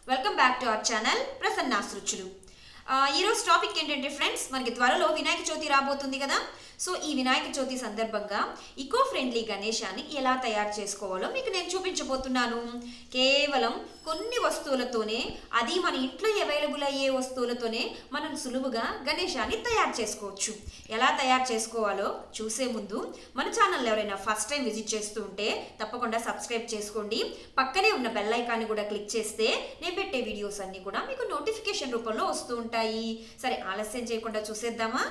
welcome back to our channel Prasanna's రుచులు ఆ, ఈరోజు టాపిక్ ఏంటంటే ఫ్రెండ్స్ మనకి త్వరలో వినాయక చవితి రాబోతుంది కదా సో ఈ వినాయక చవితి సందర్భంగా ఇకో ఫ్రెండ్లీ గణేశాన్ని ఎలా తయారు చేసుకోవాలో మీకు నేను చూపించబోతున్నాను కేవలం కొన్ని వస్తువులతోనే అది మన ఇంట్లో అవైలబుల్ అయ్యే వస్తువులతోనే మనం సులువుగా గణేశాన్ని తయారు చేసుకోవచ్చు ఎలా తయారు చేసుకోవాలో చూసే ముందు మన ఛానల్ ఎవరైనా ఫస్ట్ టైం విజిట్ చేస్తూ ఉంటే తప్పకుండా సబ్స్క్రైబ్ చేసుకోండి పక్కనే ఉన్న బెల్ ఐకాన్ని కూడా క్లిక్ చేస్తే నేను పెట్టే వీడియోస్ అన్నీ కూడా మీకు నోటిఫికేషన్ రూపంలో వస్తూ ఉంటాయి సరే ఆలస్యం చేయకుండా చూసేద్దామా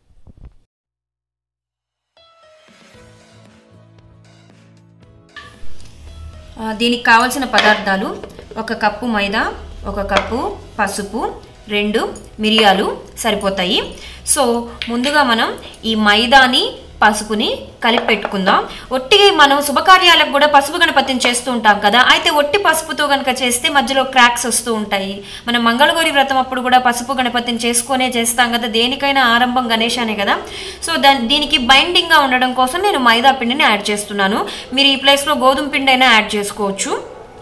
ఆ, దీనికి కావలసిన పదార్థాలు ఒక కప్పు మైదా ఒక కప్పు పసుపు రెండు మిరియాలు సరిపోతాయి సో ముందుగా మనం ఈ మైదాని పసుపుని కలిపి పెట్టుకుందాం ఒట్టిగా మనం శుభకార్యాలకు కూడా పసుపు గణపతిని చేస్తూ ఉంటాం కదా అయితే ఒట్టి పసుపుతో కనుక చేస్తే మధ్యలో క్రాక్స్ వస్తూ ఉంటాయి మనం మంగళగౌరి వ్రతం అప్పుడు కూడా పసుపు గణపతిని చేసుకొనే చేస్తాం కదా దేనికైనా ఆరంభం గణేశానే కదా సో దాని దీనికి బైండింగ్గా ఉండడం కోసం నేను మైదా పిండిని యాడ్ చేస్తున్నాను మీరు ఈ ప్లేస్లో గోధుమ పిండి అయినా యాడ్ చేసుకోవచ్చు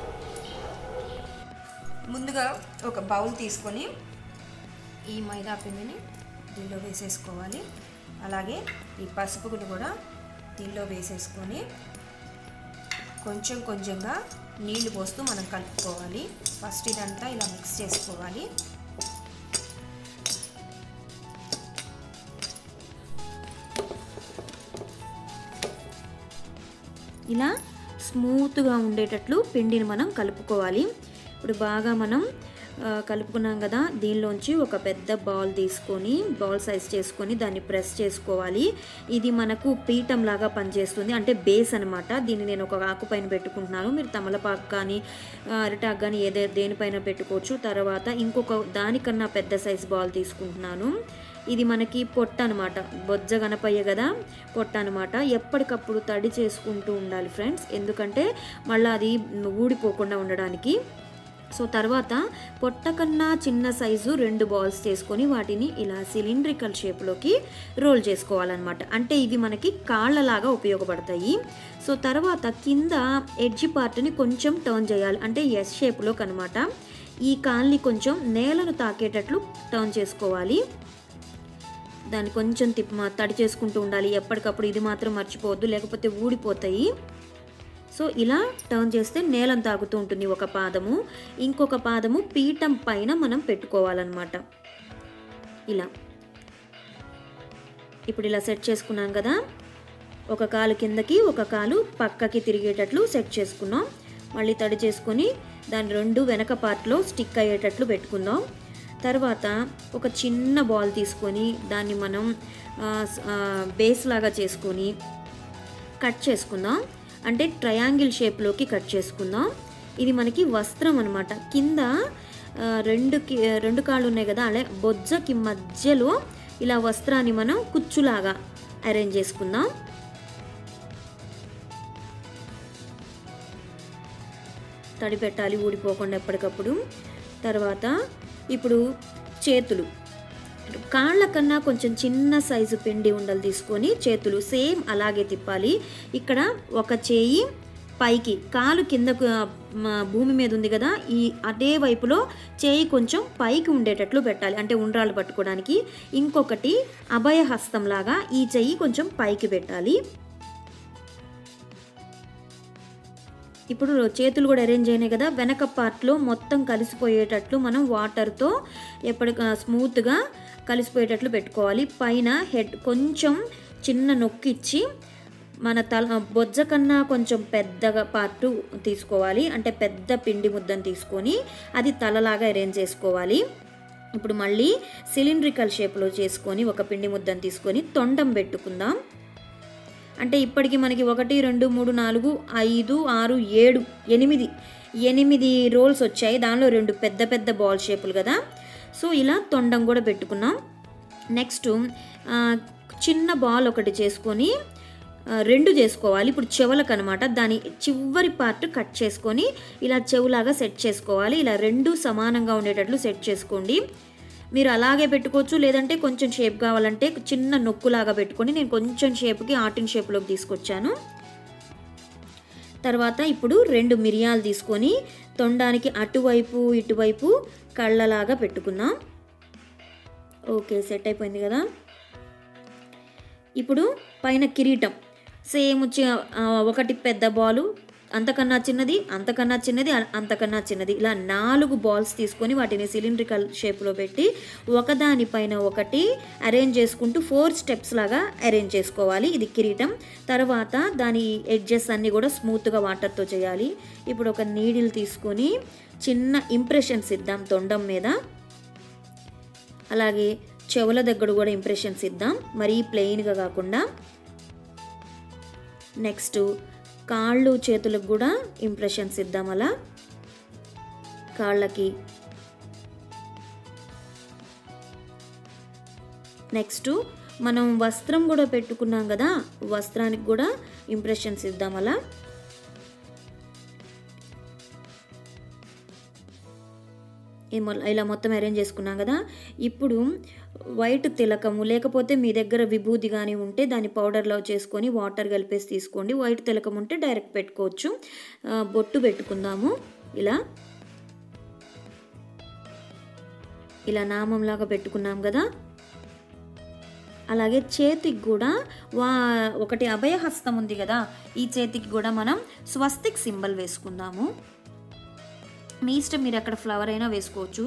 ముందుగా ఒక బౌల్ తీసుకొని ఈ మైదా పిండిని దీనిలో వేసేసుకోవాలి అలాగే ఈ పసుపును కూడా దీనిలో వేసేసుకొని కొంచెం కొంచెంగా నీళ్లు పోస్తూ మనం కలుపుకోవాలి ఫస్ట్ ఇదంతా ఇలా మిక్స్ చేసుకోవాలి ఇలా స్మూత్గా ఉండేటట్లు పిండిని మనం కలుపుకోవాలి ఇప్పుడు బాగా మనం ఆ, కలుపుకున్నాం కదా దీనిలోంచి ఒక పెద్ద బాల్ తీసుకొని బాల్ సైజ్ చేసుకొని దాన్ని ప్రెస్ చేసుకోవాలి ఇది మనకు పీఠం లాగా పనిచేస్తుంది అంటే బేస్ అనమాట దీన్ని నేను ఒక ఆకు పైన పెట్టుకుంటున్నాను మీరు తమలపాకు కానీ ఆ, అరిటాకు కానీ ఏదే దేనిపైన పెట్టుకోవచ్చు తర్వాత ఇంకొక దానికన్నా పెద్ద సైజ్ బాల్ తీసుకుంటున్నాను ఇది మనకి పొట్ట అనమాట బొజ్జ గణపయ్య కదా పొట్ట అనమాట ఎప్పటికప్పుడు తడి చేసుకుంటూ ఉండాలి ఫ్రెండ్స్ ఎందుకంటే మళ్ళీ అది ఊడిపోకుండా ఉండడానికి సో తర్వాత పొట్ట కన్నా చిన్న సైజు రెండు బాల్స్ చేసుకొని వాటిని ఇలా సిలిండ్రికల్ షేప్లోకి రోల్ చేసుకోవాలన్నమాట అంటే ఇవి మనకి కాళ్ళలాగా ఉపయోగపడతాయి సో తర్వాత కింద ఎడ్జి పార్ట్ని కొంచెం టర్న్ చేయాలి అంటే ఎస్ షేప్లోకి అనమాట ఈ కాల్ని కొంచెం నేలను తాకేటట్లు టర్న్ చేసుకోవాలి దాన్ని కొంచెం తిప్ప తడి చేసుకుంటూ ఉండాలి ఎప్పటికప్పుడు ఇది మాత్రం మర్చిపోవద్దు లేకపోతే ఊడిపోతాయి సో ఇలా టర్న్ చేస్తే నేలను తాగుతూ ఉంటుంది ఒక పాదము ఇంకొక పాదము పీఠం పైన మనం పెట్టుకోవాలన్నమాట ఇలా ఇప్పుడు ఇలా సెట్ చేసుకున్నాం కదా ఒక కాలు కిందకి ఒక కాలు పక్కకి తిరిగేటట్లు సెట్ చేసుకున్నాం మళ్ళీ తడి చేసుకొని దాని రెండు వెనక పార్ట్లో స్టిక్ అయ్యేటట్లు పెట్టుకుందాం తర్వాత ఒక చిన్న బాల్ తీసుకొని దాన్ని మనం ఆ, స్- ఆ, బేస్ లాగా చేసుకొని కట్ చేసుకుందాం అంటే ట్రయాంగిల్ షేప్లోకి కట్ చేసుకుందాం ఇది మనకి వస్త్రం అనమాట కింద ఆ, రెండు కి- రెండు కాళ్ళు ఉన్నాయి కదా అలా బొజ్జకి మధ్యలో ఇలా వస్త్రాన్ని మనం కుచ్చులాగా అరేంజ్ చేసుకుందాం తడి పెట్టాలి ఊడిపోకుండా ఎప్పటికప్పుడు తర్వాత ఇప్పుడు చేతులు కాళ్ళ కన్నా కొంచెం చిన్న సైజు పిండి ఉండలు తీసుకొని చేతులు సేమ్ అలాగే తిప్పాలి ఇక్కడ ఒక చేయి పైకి కాలు కిందకు ఆ, మ- భూమి మీద ఉంది కదా ఈ అదే వైపులో చేయి కొంచెం పైకి ఉండేటట్లు పెట్టాలి అంటే ఉండ్రాలు పట్టుకోవడానికి ఇంకొకటి అభయ హస్తం లాగా ఈ చెయ్యి కొంచెం పైకి పెట్టాలి ఇప్పుడు చేతులు కూడా అరేంజ్ అయినాయి కదా వెనక పార్ట్లో మొత్తం కలిసిపోయేటట్లు మనం వాటర్తో ఎప్పటి స్మూత్గా కలిసిపోయేటట్లు పెట్టుకోవాలి పైన హెడ్ కొంచెం చిన్న నొక్కిచ్చి మన తల బొజ్జ కన్నా కొంచెం పెద్దగా పార్టు తీసుకోవాలి అంటే పెద్ద పిండి ముద్దను తీసుకొని అది తలలాగా అరేంజ్ చేసుకోవాలి ఇప్పుడు మళ్ళీ సిలిండ్రికల్ షేప్లో చేసుకొని ఒక పిండి ముద్దను తీసుకొని తొండం పెట్టుకుందాం అంటే ఇప్పటికి మనకి ఒకటి రెండు మూడు నాలుగు ఐదు ఆరు ఏడు ఎనిమిది ఎనిమిది రోల్స్ వచ్చాయి దానిలో రెండు పెద్ద పెద్ద బాల్ షేపులు కదా సో ఇలా తొండం కూడా పెట్టుకున్నాం నెక్స్ట్ ఆ, చిన్న బాల్ ఒకటి చేసుకొని ఆ, రెండు చేసుకోవాలి ఇప్పుడు చెవులకు అనమాట దాని చివరి పార్ట్ కట్ చేసుకొని ఇలా చెవులాగా సెట్ చేసుకోవాలి ఇలా రెండు సమానంగా ఉండేటట్లు సెట్ చేసుకోండి మీరు అలాగే పెట్టుకోవచ్చు లేదంటే కొంచెం షేప్ కావాలంటే చిన్న నొక్కులాగా పెట్టుకొని నేను కొంచెం షేప్కి ఆర్టిన్ షేప్లోకి తీసుకొచ్చాను తర్వాత ఇప్పుడు రెండు మిరియాలు తీసుకొని తొండానికి అటువైపు ఇటువైపు కళ్ళలాగా పెట్టుకుందాం ఓకే సెట్ అయిపోయింది కదా ఇప్పుడు పైన కిరీటం సేమ్ వచ్చి ఆ, ఒకటి పెద్ద బాలు అంతకన్నా చిన్నది అంతకన్నా చిన్నది అ- అంతకన్నా చిన్నది ఇలా నాలుగు బాల్స్ తీసుకొని వాటిని సిలిండ్రికల్ షేప్లో పెట్టి ఒకదానిపైన ఒకటి అరేంజ్ చేసుకుంటూ ఫోర్ స్టెప్స్ లాగా అరేంజ్ చేసుకోవాలి ఇది కిరీటం తర్వాత దాని ఎడ్జెస్ అన్నీ కూడా స్మూత్గా వాటర్తో చేయాలి ఇప్పుడు ఒక నీడిల్ తీసుకొని చిన్న ఇంప్రెషన్స్ ఇద్దాం తొండం మీద అలాగే చెవుల దగ్గర కూడా ఇంప్రెషన్స్ ఇద్దాం మరీ ప్లెయిన్గా కాకుండా నెక్స్ట్ కాళ్ళు చేతులకు కూడా ఇంప్రెషన్స్ ఇద్దాం అలా కాళ్ళకి నెక్స్ట్ మనం వస్త్రం కూడా పెట్టుకున్నాం కదా వస్త్రానికి కూడా ఇంప్రెషన్స్ ఇద్దాం అలా ఈ మొ- ఇలా మొత్తం అరేంజ్ చేసుకున్నాం కదా ఇప్పుడు వైట్ తిలకము లేకపోతే మీ దగ్గర విభూది కానీ ఉంటే దాన్ని పౌడర్లో చేసుకొని వాటర్ కలిపేసి తీసుకోండి వైట్ తిలకం ఉంటే డైరెక్ట్ పెట్టుకోవచ్చు ఆ, బొట్టు పెట్టుకుందాము ఇలా ఇలా నామంలాగా పెట్టుకున్నాం కదా అలాగే చేతికి కూడా వా ఒకటి అభయహస్తం ఉంది కదా ఈ చేతికి కూడా మనం స్వస్తిక్ సింబల్ వేసుకుందాము మీ ఇష్టం మీరు అక్కడ ఫ్లవర్ అయినా వేసుకోవచ్చు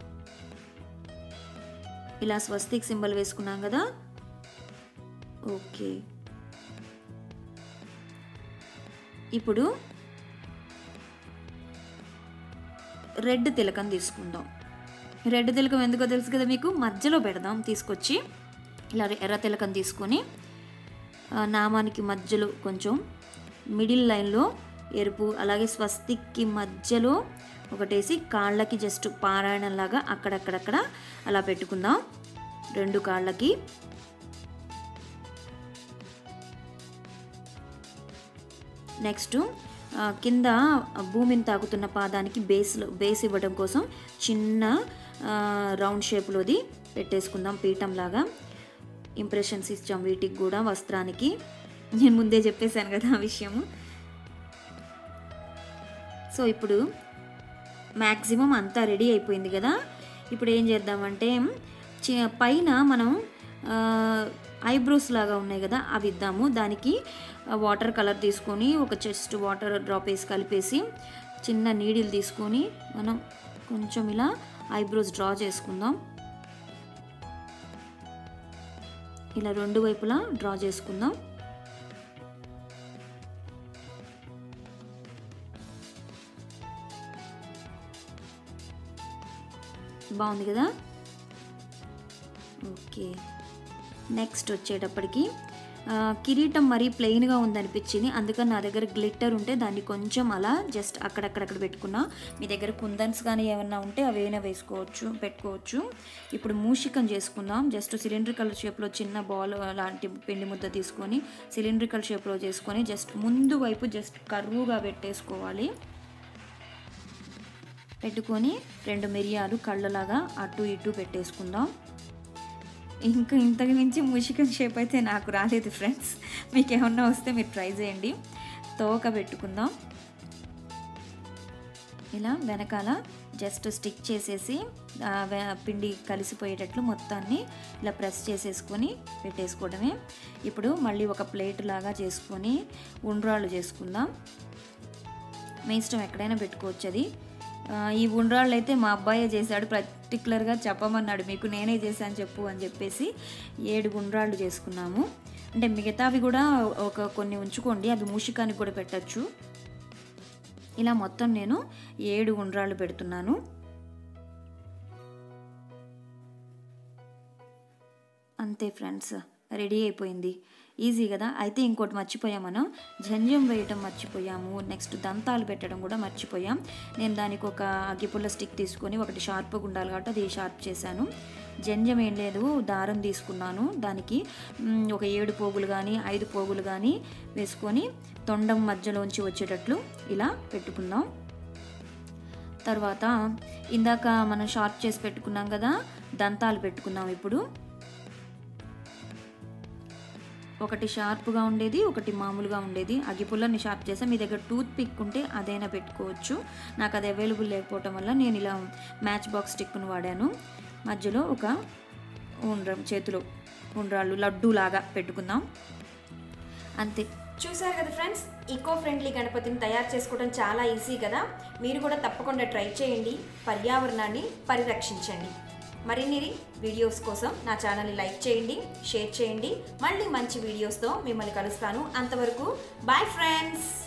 ఇలా స్వస్తిక్ సింబల్ వేసుకున్నాం కదా ఓకే ఇప్పుడు రెడ్ తిలకం తీసుకుందాం రెడ్ తిలకం ఎందుకో తెలుసు కదా మీకు మధ్యలో పెడదాం తీసుకొచ్చి ఇలా ఎర్ర తిలకం తీసుకొని ఆ, నామానికి మధ్యలో కొంచెం మిడిల్ లైన్లో ఎరుపు అలాగే స్వస్తిక్కి మధ్యలో ఒకటేసి కాళ్ళకి జస్ట్ పారాయణంలాగా అక్కడక్కడక్కడ అలా పెట్టుకుందాం రెండు కాళ్ళకి నెక్స్ట్ ఆ, కింద భూమిని తాకుతున్న పాదానికి బేస్లో బేస్ ఇవ్వడం కోసం చిన్న ఆ, రౌండ్ షేప్లోది పెట్టేసుకుందాం పీఠం లాగా ఇంప్రెషన్స్ ఇచ్చాం వీటికి కూడా వస్త్రానికి నేను ముందే చెప్పేశాను కదా ఆ విషయము సో ఇప్పుడు మ్యాక్సిమం అంతా రెడీ అయిపోయింది కదా ఇప్పుడు ఏం చేద్దామంటే చి- పైన మనం ఐబ్రోస్ లాగా ఉన్నాయి కదా అవి ఇద్దాము దానికి వాటర్ కలర్ తీసుకొని ఒక చెస్ట్ వాటర్ డ్రాప్ వేసి కలిపేసి చిన్న నీడిల్ తీసుకొని మనం కొంచెం ఇలా ఐబ్రోస్ డ్రా చేసుకుందాం ఇలా రెండు వైపులా డ్రా చేసుకుందాం బాగుంది కదా ఓకే నెక్స్ట్ వచ్చేటప్పటికి ఆ, కిరీటం మరీ ప్లెయిన్గా ఉందనిపించింది అందుకని నా దగ్గర గ్లిట్టర్ ఉంటే దాన్ని కొంచెం అలా జస్ట్ అక్కడక్కడక్కడ పెట్టుకున్నా మీ దగ్గర కుందన్స్ కానీ ఏమన్నా ఉంటే అవైనా వేసుకోవచ్చు పెట్టుకోవచ్చు ఇప్పుడు మూషికం చేసుకుందాం జస్ట్ సిలిండ్రికల్ షేప్లో చిన్న బాల్ లాంటి పిండి ముద్ద తీసుకొని సిలిండ్రికల్ షేప్లో చేసుకొని జస్ట్ ముందు వైపు జస్ట్ కర్రుగా పెట్టేసుకోవాలి పెట్టుకొని రెండు మిరియాలు కళ్ళలాగా అటు ఇటు పెట్టేసుకుందాం ఇంకా ఇంతకు మించి మూషికం షేప్ అయితే నాకు రాలేదు ఫ్రెండ్స్ మీకు ఏమన్నా వస్తే మీరు ట్రై చేయండి తోక పెట్టుకుందాం ఇలా వెనకాల జస్ట్ స్టిక్ చేసేసి ఆ, వె- పిండి కలిసిపోయేటట్లు మొత్తాన్ని ఇలా ప్రెస్ చేసేసుకొని పెట్టేసుకోవడమే ఇప్పుడు మళ్ళీ ఒక ప్లేట్ లాగా చేసుకొని ఉండ్రాళ్ళు చేసుకుందాం మీ ఇష్టం ఎక్కడైనా పెట్టుకోవచ్చు అది ఆ, ఈ ఉండ్రాళ్ళు అయితే మా అబ్బాయే చేశాడు పర్టికులర్గా చెప్పమన్నాడు మీకు నేనే చేశాను చెప్పు అని చెప్పేసి ఏడు ఉండ్రాళ్ళు చేసుకున్నాము అంటే మిగతావి కూడా ఒక కొన్ని ఉంచుకోండి అది మూషికానికి కూడా పెట్టచ్చు ఇలా మొత్తం నేను ఏడు ఉండ్రాళ్ళు పెడుతున్నాను అంతే ఫ్రెండ్స్ రెడీ అయిపోయింది ఈజీ కదా అయితే ఇంకోటి మర్చిపోయాం మనం జంజం వేయటం మర్చిపోయాము నెక్స్ట్ దంతాలు పెట్టడం కూడా మర్చిపోయాం నేను దానికి ఒక అగ్గిపుల్ల స్టిక్ తీసుకొని ఒకటి షార్ప్గా ఉండాలి కాబట్టి అది షార్ప్ చేశాను జంజం ఏం లేదు దారం తీసుకున్నాను దానికి మ్, ఒక ఏడు పోగులు కానీ ఐదు పోగులు కానీ వేసుకొని తొండం మధ్యలోంచి వచ్చేటట్లు ఇలా పెట్టుకుందాం తర్వాత ఇందాక మనం షార్ప్ చేసి పెట్టుకున్నాం కదా దంతాలు పెట్టుకుందాం ఇప్పుడు ఒకటి షార్ప్గా ఉండేది ఒకటి మామూలుగా ఉండేది అగిపుల్లని షార్ప్ చేసా మీ దగ్గర టూత్ పిక్ ఉంటే అదైనా పెట్టుకోవచ్చు నాకు అది అవైలబుల్ లేకపోవటం వల్ల నేను ఇలా మ్యాచ్ బాక్స్ స్టిక్ను వాడాను మధ్యలో ఒక ఉండ్రం చేతిలో ఉండ్రాళ్ళు లడ్డు లాగా పెట్టుకుందాం అంతే చూసారు కదా ఫ్రెండ్స్ ఈకో ఫ్రెండ్లీ గణపతిని తయారు చేసుకోవడం చాలా ఈజీ కదా మీరు కూడా తప్పకుండా ట్రై చేయండి పర్యావరణాన్ని పరిరక్షించండి మరిన్ని వీడియోస్ కోసం నా ఛానల్ని లైక్ చేయండి షేర్ చేయండి మళ్ళీ మంచి వీడియోస్తో మిమ్మల్ని కలుస్తాను అంతవరకు బాయ్ ఫ్రెండ్స్